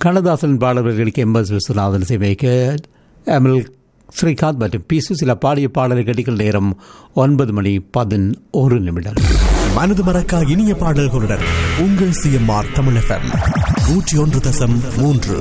கண்ணதாசன் பாடல்களுக்கு M S Viswanathan இசையமைக்க ML Srikanth மற்றும் பி சுசிலா பாடிய பாடல் கட்டிகள் நேரம் ஒன்பது மணி பதினோரு நிமிடம் மனது மறக்கா இனிய பாடல்களுடன் உங்கள் சிஎம்ஆர் தமிழ் எஃப்எம் நூற்றி ஒன்று தசம் மூன்று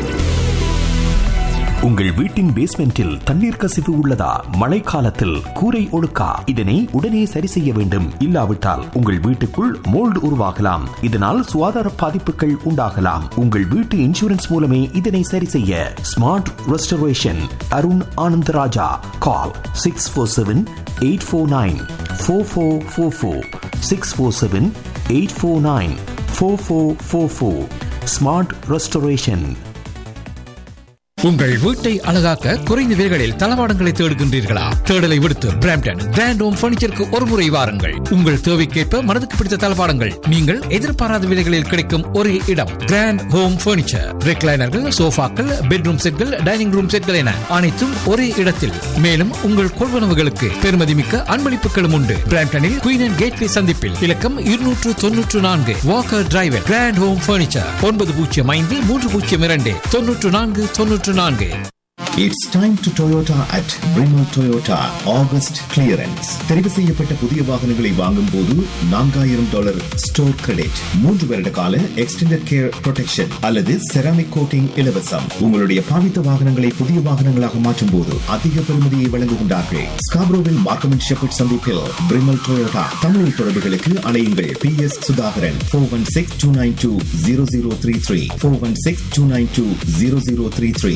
உங்கள் வீட்டின் பேஸ்மெண்டில் தண்ணீர் கசிவு உள்ளதா மழைக்காலத்தில் கூரை ஒழுக்கா இதனை உடனே சரி செய்ய வேண்டும் இல்லாவிட்டால் உங்கள் வீட்டுக்குள் மோல்டு உருவாகலாம் இதனால் சுகாதார பாதிப்புகள் உண்டாகலாம் உங்கள் வீட்டு இன்சூரன்ஸ் மூலமே இதனை சரி செய்ய smart restoration Arun Anandaraja call six four seven eight four nine four four four four six four seven eight four nine four four four four smart restoration உங்கள் வீட்டை அழகாக்க குறைந்த விலைகளில் தளவாடங்களை தேடுகின்றீர்களா தேடலை விடுத்து பிராம்டன் கிராண்ட் ஹோம் பர்னிச்சருக்கு ஒரு முறை வாருங்கள் உங்கள் தேவைக்கேற்ப மனதுக்கு பிடித்த தளவாடங்கள் நீங்கள் எதிர்பாராத விலைகளில் கிடைக்கும் ஒரே இடம் கிராண்ட் ஹோம் பர்னிச்சர் ரெக்லைனர்கள் சோஃபாக்கள் பெட்ரூம் செட்கள் டைனிங் ரூம் செட்கள் என அனைத்தும் ஒரே இடத்தில் மேலும் உங்கள் கொள்வனவுகளுக்கு பெருமதிமிக்க அன்பளிப்புகளும் உண்டு பிராம்டனில் குயின் அண்ட் கேட்வே சந்திப்பில் இலக்கம் இருநூற்று தொன்னூற்று நான்கு walker driver grand home furniture ஒன்பது பூஜ்ஜியம் ஐந்து மூன்று பூஜ்ஜியம் இரண்டு தொன்னூற்று நான்கு தொன்னூற்று நான்கு It's time to Toyota at Brimo Toyota August clearance. தெரிவு செய்யப்பட்ட புதிய வாகனங்களை வாங்கும் போது நான்காயிரம் டாலர் ஸ்டோர் கிரெடிட் மூன்று வருட கால எக்ஸ்டெண்டட் கேர் ப்ரொடெக்ஷன் அல்லது செராமிக் கோட்டிங் இலவசம் உங்களுடைய பாவித்த வாகனங்களை புதிய வாகனங்களாக மாற்றும் போது அதிக பெறுமதியை வழங்குகின்றார்கள் ஸ்காப்ரோவில் மார்க்கம் அண்ட் ஷெப்பர்ட் சந்திப்பில் பிரிமல் டொயோட்டா தமிழ் தொடர்புகளுக்கு அலையுங்கள் P S Sudhakaran four one six two nine two zero zero three three four one six two nine two zero zero three three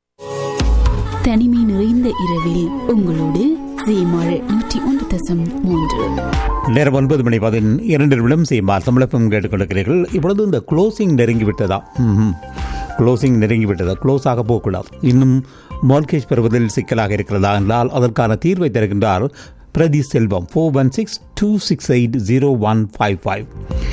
தனிமை நிறைந்த இரவில் உங்களோடு சேமாழ் நூற்றி ஒன்று தசம் மூன்று நேரம் ஒன்பது மணி பதின் இரண்டு நிமிடம் செய்யுமார் தமிழப்பம் கேட்டுக்கொண்டிருக்கிறீர்கள் இப்பொழுது இந்த க்ளோசிங் நெருங்கி விட்டதா க்ளோசிங் நெருங்கி விட்டதா க்ளோஸ் ஆக போகக்கூடாது இன்னும் மார்க்கேஜ் பெறுவதில் சிக்கலாக இருக்கிறதா என்றால் அதற்கான தீர்வை தருகின்றார் Prathi Selvam four one six two six eight zero one five five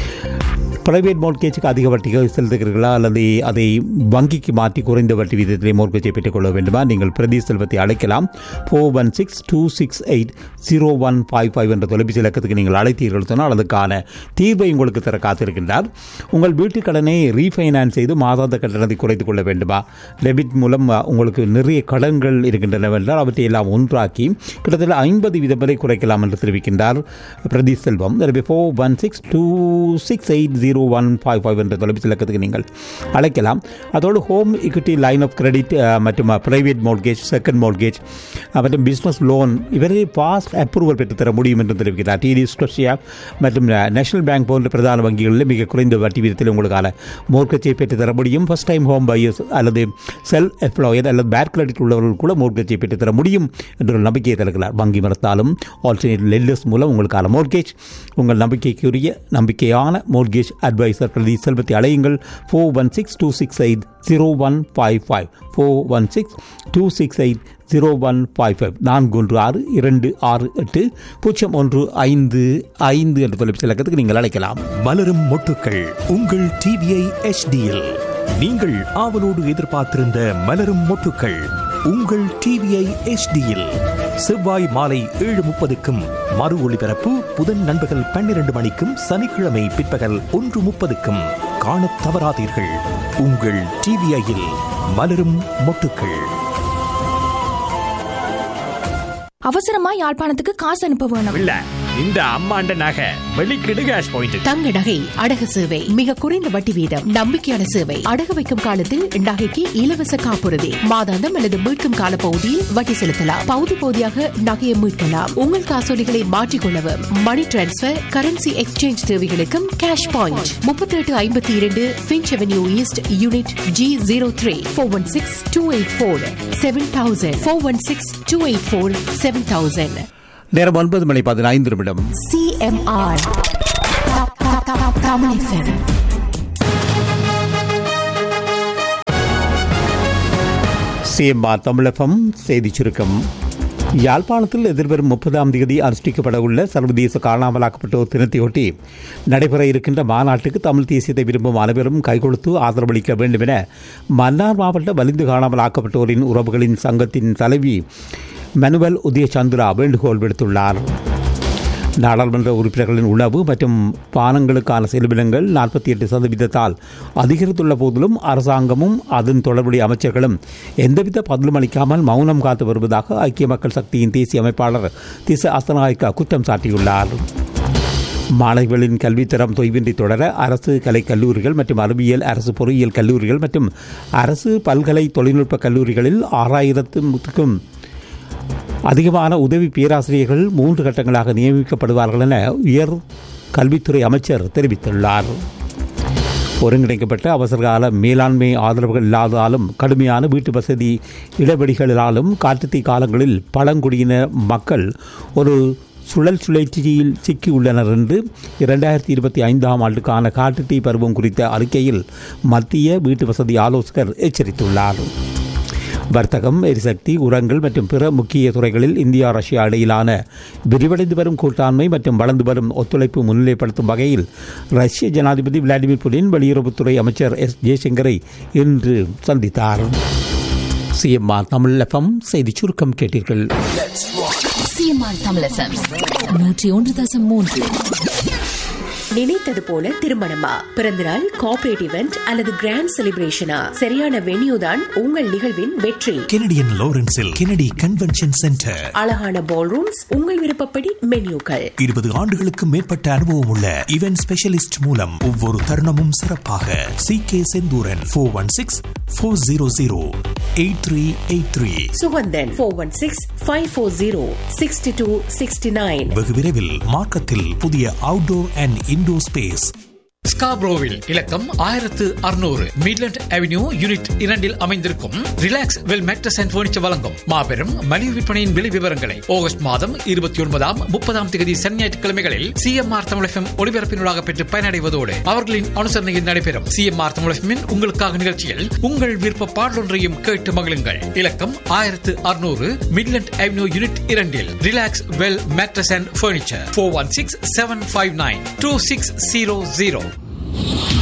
private மோர்கேஜுக்கு அதிக வட்டிகள் செலுத்துகிறீர்களா அல்லது அதை வங்கிக்கு மாற்றி குறைந்த வட்டி விதத்திலே மோர்கேஜை பெற்றுக்கொள்ள வேண்டுமா நீங்கள் பிரதி செல்வத்தை அழைக்கலாம் four one six two six eight zero one five five என்ற தொலைபேசி இலக்கத்துக்கு நீங்கள் அழைத்தீர்கள் சொன்னால் அதுக்கான தீர்வை உங்களுக்கு தர காத்திருக்கின்றார் உங்கள் வீட்டு கடனை ரீஃபைனான்ஸ் செய்து மாதாந்த கட்டணத்தை குறைத்துக் கொள்ள வேண்டுமா டெபிட் மூலம் உங்களுக்கு நிறைய கடன்கள் இருக்கின்றன என்றால் அவற்றை எல்லாம் ஒன்றாக்கி கிட்டத்தட்ட ஐம்பது வீதம் வரை குறைக்கலாம் என்று தெரிவிக்கின்றார் பிரதி செல்வம் எனவே four one six two six eight zero one five five என்ற தொலைபேசி இலக்கத்துக்கு நீங்கள் அழைக்கலாம் அதோடு home equity line of credit மற்றும் பிரைவேட் மோர்கேஜ் செகண்ட் மோர்கேஜ் மற்றும் பிஸ்னஸ் லோன் இவரை ஃபாஸ்ட் அப்ரூவல் பெற்றுத்தர முடியும் என்று தெரிவிக்கிறார் டிடி ஸ்கொஷியா மற்றும் நேஷனல் பேங்க் போன்ற பிரதான வங்கிகளில் மிக குறைந்த வட்டி விதத்தில் உங்களுக்கான மோர்கேஜை பெற்றுத்தர முடியும் ஃபர்ஸ்ட் டைம் ஹோம் பையர்ஸ் அல்லது செல் எம்ப்ளாயர் அல்லது பேட் கிரெடிட் உள்ளவர்கள் கூட மோர்கேஜை பெற்றுத்தர முடியும் என்ற ஒரு நம்பிக்கையை தருகிறார் வங்கி மறுத்தாலும் ஆல்டர்னேட் லெல்லர்ஸ் மூலம் உங்களுக்கான மோர்கேஜ் உங்கள் நம்பிக்கைக்குரிய நம்பிக்கையான மோர்கேஜ் அட்வைசர் பிரதி செல்வத்தை அழையுங்கள் four one six two six eight zero one five five four one six two six eight zero one five five நான்கு ஒன்று ஆறு இரண்டு ஆறு எட்டு பூஜ்ஜியம் ஒன்று ஐந்து ஐந்து என்ற தொலைபேசி இலக்கத்துக்கு நீங்கள் அழைக்கலாம் மலரும் மொட்டுக்கள் உங்கள் டிவிஐ எச்டியில் நீங்கள் ஆவலோடு எதிர்பார்த்திருந்த மலரும் மொட்டுக்கள் உங்கள் டிவிஐ எச்டியில் செவ்வாய் மாலை ஏழு முப்பதுக்கும் மறு ஒளிபரப்பு புதன் நண்பகல் பன்னிரண்டு மணிக்கும் சனிக்கிழமை பிற்பகல் ஒன்று முப்பதுக்கும் காணத் தவறாதீர்கள் உங்கள் டிவிஐயில் மலரும் மொட்டுக்கள் அவசரமா யாழ்ப்பாணத்துக்கு காசு அனுப்ப வேணும் இல்ல இந்த அம்மாண்ட நகை வெளிக்கிடு கேஷ் பாயிண்ட் தங்க நகை அடகு சேவை மிக குறைந்த வட்டி வீதம் நம்பிக்கையான சேவை அடகு வைக்கும் காலத்தில் நகைக்கு இலவச காப்புறுதி மாதாந்தம் அல்லது மீட்கும் கால பகுதியில் வட்டி செலுத்தலாம் பகுதி பகுதியாக நகையை மீட்கலாம் உங்கள் காசோலிகளை மாற்றிக்கொள்ளவும் மணி டிரான்ஸ்பர் கரன்சி எக்ஸ்சேஞ்ச் தேவைகளுக்கும் கேஷ் பாயிண்ட் முப்பத்தி எட்டு ஐம்பத்தி இரண்டு Finch avenue east unit G zero three four one six two eight four seven thousand four one six two eight four seven thousand நேரம் ஒன்பது மணி பதினைந்து நிமிடம் C M R Tamil FM. C M R Tamilagam செய்திச் சுருக்கம் யாழ்ப்பாணத்தில் எதிர்வரும் முப்பதாம் தேதி அனுஷ்டிக்கப்பட உள்ள சர்வதேச காணாமலாக்கப்பட்டோர் தினத்தையொட்டி நடைபெற இருக்கின்ற மாநாட்டுக்கு தமிழ் தேசியத்தை விரும்பும் அனைவரும் கைகொடுத்து ஆதரவளிக்க வேண்டும் என மன்னார் மாவட்ட வலிந்து காணாமலாக்கப்பட்டோரின் உறவுகளின் சங்கத்தின் தலைவி மனுவல் உதயசந்திரா வேண்டுகோள் விடுத்துள்ளார் நாடாளுமன்ற உறுப்பினர்களின் உணவு மற்றும் பானங்களுக்கான செலவினங்கள் நாற்பத்தி எட்டு சதவீதத்தால் அதிகரித்துள்ள போதிலும் அரசாங்கமும் அதன் தொடர்புடைய அமைச்சர்களும் எந்தவித பதிலும் அளிக்காமல் மௌனம் காத்து வருவதாக ஐக்கிய மக்கள் சக்தியின் தேசிய அமைப்பாளர் திச அஸ்தநாயக்கா குற்றம் சாட்டியுள்ளார் மாணவர்களின் கல்வித்தரம் தொய்வின்றி தொடர அரசு கலை கல்லூரிகள் மற்றும் அறிவியல் அரசு பொறியியல் கல்லூரிகள் மற்றும் அரசு பல்கலை தொழில்நுட்ப கல்லூரிகளில் ஆறாயிரத்துக்கும் அதிகமான உதவி பேராசிரியர்கள் மூன்று கட்டங்களாக நியமிக்கப்படுவார்கள் என உயர் கல்வித்துறை அமைச்சர் தெரிவித்துள்ளார் ஒருங்கிணைக்கப்பட்ட அவசரகால மேலாண்மை ஆதரவுகள் இல்லாததாலும் கடுமையான வீட்டு வசதி இடைவெளிகளாலும் காட்டுத்தீ காலங்களில் பழங்குடியின மக்கள் ஒரு சுழல் சுழற்சியில் சிக்கியுள்ளனர் என்று இரண்டாயிரத்தி இருபத்தி ஐந்தாம் ஆண்டுக்கான காட்டுத்தீ பருவம் குறித்த அறிக்கையில் மத்திய வீட்டு வசதி ஆலோசகர் எச்சரித்துள்ளார் வர்த்தகம் எரிசக்தி உரங்கள் மற்றும் பிற முக்கிய துறைகளில் இந்தியா ரஷ்யா இடையிலான விரிவடைந்து வரும் கூட்டாண்மை மற்றும் வளர்ந்து வரும் ஒத்துழைப்பு முன்னிலைப்படுத்தும் வகையில் ரஷ்ய ஜனாதிபதி விளாடிமிர் புடின் வெளியுறவுத்துறை அமைச்சர் எஸ் ஜெய்சங்கரை இன்று சந்தித்தார் சிஎம்ஆர் தமிழ் எஃப்எம் செய்தி சுருக்கம் கேட்டீர்கள் சிஎம்ஆர் தமிழசம் நூற்றி ஒன்று தசம் மூன்று நினைத்தது போல திருமணமா பிறந்தநாள் கார்ப்பரேட் இவெண்ட் அல்லது கிராண்ட் செலிப்ரேஷனா சரியான வென்யூ தான் உங்கள் நிகழ்வின் வெற்றி கெனடியன் லாரன்ஸில் கெனடி கன்வென்ஷன் சென்டர் அழகான பால் ரூம்ஸ் உங்கள் விருப்பப்படி மென்யூக்கள் இருபது ஆண்டுகளுக்கு மேற்பட்ட அனுபவம் உள்ள இவென்ட் ஸ்பெஷலிஸ்ட் மூலம் ஒவ்வொரு தருணமும் சிறப்பாக C K Senthuran four one six four zero zero eight three eight three Suganthan four one six five four zero sixty two sixty nine வெகு விரைவில் மார்க்கத்தில் புதிய அவுட்டோர் அண்ட் இன்டோர் ஸ்பேஸ் ஸ்காப்ரோவில் இலக்கம் ஆயிரத்து அறுநூறு மிட்லண்ட் அவென்யூ யூனிட் இரண்டில் அமைந்திருக்கும் relax well mattress and furniture வழங்கும் மாபெரும் மலிவு விற்பனையின் விலை விவரங்களை ஆகஸ்ட் மாதம் இருபத்தி ஒன்பதாம் முப்பதாம் தேதி சனி ஞாயிற்றுக்கிழமைகளில் சிஎம்ஆர் தமிழகம் ஒளிபரப்பினூடாக பெற்று பயனடைவதோடு அவர்களின் அனுசரணையில் நடைபெறும் சிஎம்ஆர் தமிழகமின் உங்களுக்காக நிகழ்ச்சியில் உங்கள் விருப்ப பாடலொன்றையும் கேட்டு மகிழுங்கள் இலக்கம் ஆயிரத்து அறுநூறு மிட்லண்ட் அவென்யூ யூனிட் இரண்டில் relax well mattress and furniture four one six seven five nine two six zero zero